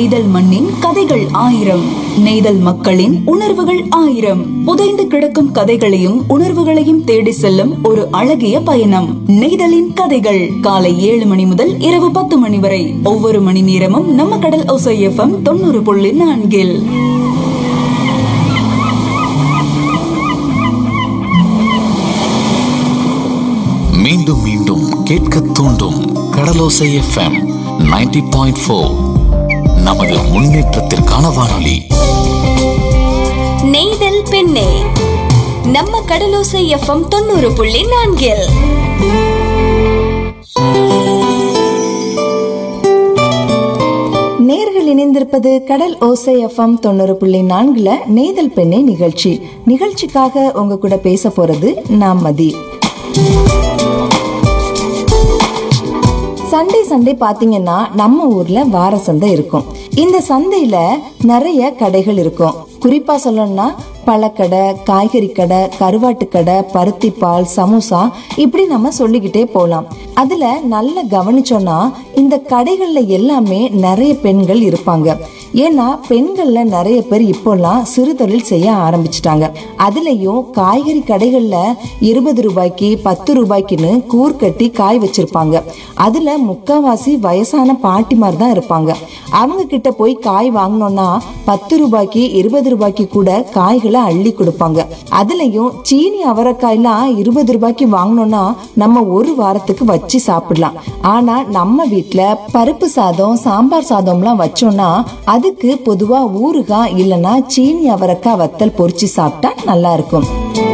நெய்தல் மண்ணின் கதைகள் ஆயிரம் நெய்தல் மக்களின் உணர்வுகள் ஆயிரம் புதைந்து கிடக்கும் கதைகளையும் உணர்வுகளையும் தேடி செல்லும் ஒரு அழகிய பயணம் நெய்தலின் கதைகள் காலை ஏழு மணி முதல் இரவு பத்து மணி வரை ஒவ்வொரு மணி நேரமும் நம்ம கடல் ஒசை எஃப்எம் தொண்ணூறு புள்ளி நான்கில் மீண்டும் மீண்டும் கேட்க தூண்டும் கடலோசை எஃப்எம் 90.4 பாயிண்ட் ஃபோர் நமது முன்னேற்றத்திற்கான வானொலி நெய்தல் பெண்ணே நம்ம கடலோசை எஃப்எம் தொண்ணூறு புள்ளி நான்கில் நேர்கள் இணைந்திருப்பது கடல் ஓசை எஃப்எம் தொண்ணூறு புள்ளி நான்குல நெய்தல் பெண்ணை நிகழ்ச்சி நிகழ்ச்சிக்காக உங்க கூட பேச போறது நான் மதி சண்டே சண்டே பாத்தீங்கன்னா நம்ம ஊர்ல வார சந்தை இருக்கும் இந்த சந்தையில நிறைய கடைகள் இருக்கும் குறிப்பா சொல்லணும்னா பழக்கடை காய்கறி கடை கருவாட்டு கடை பருத்தி பால் சமோசா இப்படி நம்ம சொல்லிக்கிட்டே போலாம் அதுல நல்ல கவனிச்சோம்னா இந்த கடைகள்ல எல்லாமே நிறைய பெண்கள் இருப்பாங்க ஏன்னா பெண்கள்ல நிறைய பேர் இப்போல்லாம் சிறு தொழில் செய்ய ஆரம்பிச்சிட்டாங்க அதுலயும் காய்கறி கடைகள்ல இருபது ரூபாய்க்கு பத்து ரூபாய்க்குன்னு கூர் கட்டி காய் வச்சிருப்பாங்க அதுல முக்காவாசி வயசான பாட்டிமார் தான் இருப்பாங்க அவங்க கிட்ட போய் காய் வாங்கினோம்னா பத்து ரூபாய்க்கு இருபது ரூபாய்க்கு கூட காய்களை அள்ளி கொடுப்பாங்க அதுலயும் சீனி அவரைக்காயெல்லாம் இருபது ரூபாய்க்கு வாங்கினோம்னா நம்ம ஒரு வாரத்துக்கு வச்சு சாப்பிடலாம் ஆனா நம்ம வீட்ல பருப்பு சாதம் சாம்பார் சாதம்லாம் வச்சோம்னா அதுக்கு பொதுவா ஊறுகாய் இல்லைன்னா சீனி அவரைக்காய் வத்தல் பொரிச்சு சாப்பிட்டா நல்லா இருக்கும்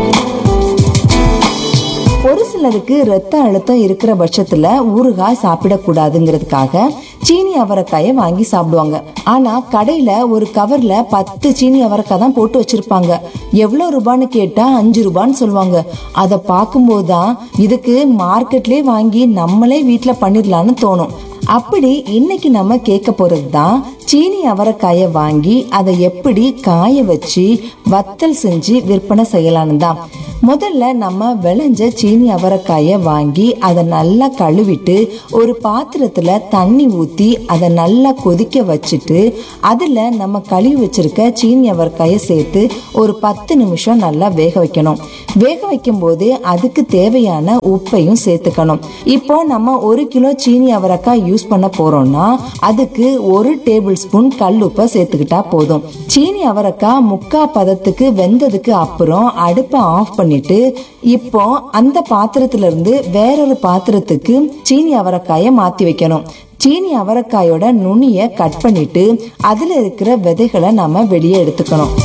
ஒரு சிலருக்கு ரத்த அழுத்தம் இருக்கிற பட்சத்துல ஊறுகாய் சாப்பிடக்கூடாதுங்கிறதுக்காக சீனி அவரைக்காயை வாங்கி சாப்பிடுவாங்க ஆனா கடையில ஒரு கவர்ல பத்து சீனி அவரைக்காய் தான் போட்டு வச்சிருப்பாங்க எவ்வளவு ரூபான்னு கேட்டா அஞ்சு ரூபான்னு சொல்லுவாங்க அதை பார்க்கும்போது தான் இதுக்கு மார்க்கெட்லயே வாங்கி நம்மளே வீட்ல பண்ணிடலாம்னு தோணும் அப்படி இன்னைக்கு நம்ம கேட்க போறது தான் சீனி அவரைக்காயை வாங்கி அதை எப்படி காய வச்சு வத்தல் செஞ்சு விற்பனை செய்யலான்னு தான் முதல்ல நம்ம விளைஞ்ச சீனி அவரைக்காயை வாங்கி அதை நல்லா கழுவிட்டு ஒரு பாத்திரத்துல தண்ணி ஊத்தி அதை நல்லா கொதிக்க வச்சுட்டு அதுல நம்ம கழுவி வச்சிருக்க சீனி அவரைக்காயை சேர்த்து ஒரு பத்து நிமிஷம் நல்லா வேக வைக்கணும் வேக வைக்கும் போது அதுக்கு தேவையான உப்பையும் சேர்த்துக்கணும் இப்போ நம்ம ஒரு கிலோ சீனி அவரைக்காய் யூஸ் பண்ண போறோம்னா அதுக்கு ஒரு டேபிள் ஸ்பூன் கல் உப்பை சேர்த்துக்கிட்டா போதும் சீனி அவரைக்காய் முக்கா பதத்துக்கு வெந்ததுக்கு அப்புறம் அடுப்பை ஆஃப் பண்ணிட்டு இப்போ அந்த பாத்திரத்துல இருந்து வேறொரு பாத்திரத்துக்கு சீனி அவரைக்காயை மாத்தி வைக்கணும் சீனி அவரைக்காயோட நுனியை கட் பண்ணிட்டு அதுல இருக்கிற விதைகளை நம்ம வெளியே எடுத்துக்கணும்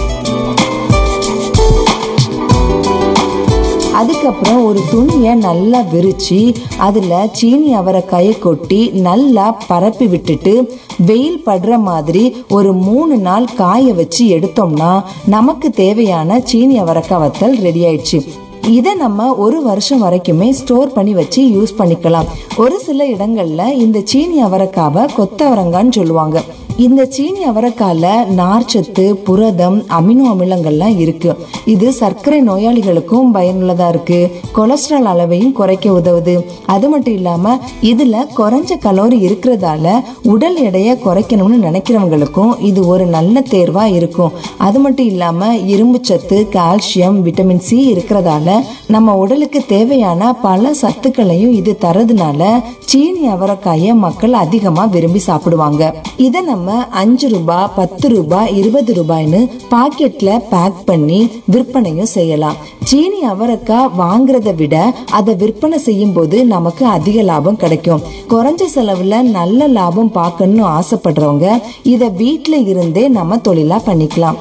அதுக்கப்புறம் ஒரு துணியை நல்லா விரிச்சு அதில் சீனி அவரைக்காயை கொட்டி நல்லா பரப்பி விட்டுட்டு வெயில் படுற மாதிரி ஒரு மூணு நாள் காய வச்சு எடுத்தோம்னா நமக்கு தேவையான சீனி அவரைக்காய் வத்தல் ரெடி ஆயிடுச்சு இதை நம்ம ஒரு வருஷம் வரைக்குமே ஸ்டோர் பண்ணி வச்சு யூஸ் பண்ணிக்கலாம் ஒரு சில இடங்கள்ல இந்த சீனி அவரைக்காவை கொத்தவரங்கான்னு சொல்லுவாங்க இந்த சீனி அவரைக்கால நார்ச்சத்து புரதம் அமினோ அமிலங்கள்லாம் இருக்கு இது சர்க்கரை நோயாளிகளுக்கும் பயனுள்ளதா இருக்கு கொலஸ்ட்ரால் அளவையும் குறைக்க உதவுது அது மட்டும் இல்லாம இதுல குறைஞ்ச கலோரி இருக்கிறதால உடல் எடையை குறைக்கணும்னு நினைக்கிறவங்களுக்கும் இது ஒரு நல்ல தேர்வா இருக்கும் அது மட்டும் இல்லாம இரும்பு சத்து கால்சியம் விட்டமின் சி இருக்கிறதால நம்ம உடலுக்கு தேவையான பல சத்துக்களையும் இது தரதுனால சீனி அவரைக்காயை மக்கள் அதிகமா விரும்பி சாப்பிடுவாங்க இதை நம்ம அஞ்சு ரூபாய் பத்து ரூபாய் இருபது ரூபாய்னு பாக்கெட்ல பேக் பண்ணி விற்பனையும் செய்யலாம் சீனி அவரைக்காய் வாங்குறத விட அதை விற்பனை செய்யும் போது நமக்கு அதிக லாபம் கிடைக்கும் குறைஞ்ச செலவுல நல்ல லாபம் பார்க்கணும்னு ஆசைப்படுறவங்க இதை வீட்ல இருந்தே நம்ம தொழிலா பண்ணிக்கலாம்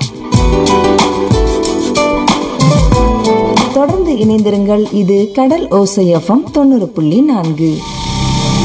தொடர்ந்து இணைந்திருங்கள் இது கடல் ஓசையஃபம் தொண்ணூறு புள்ளி நான்கு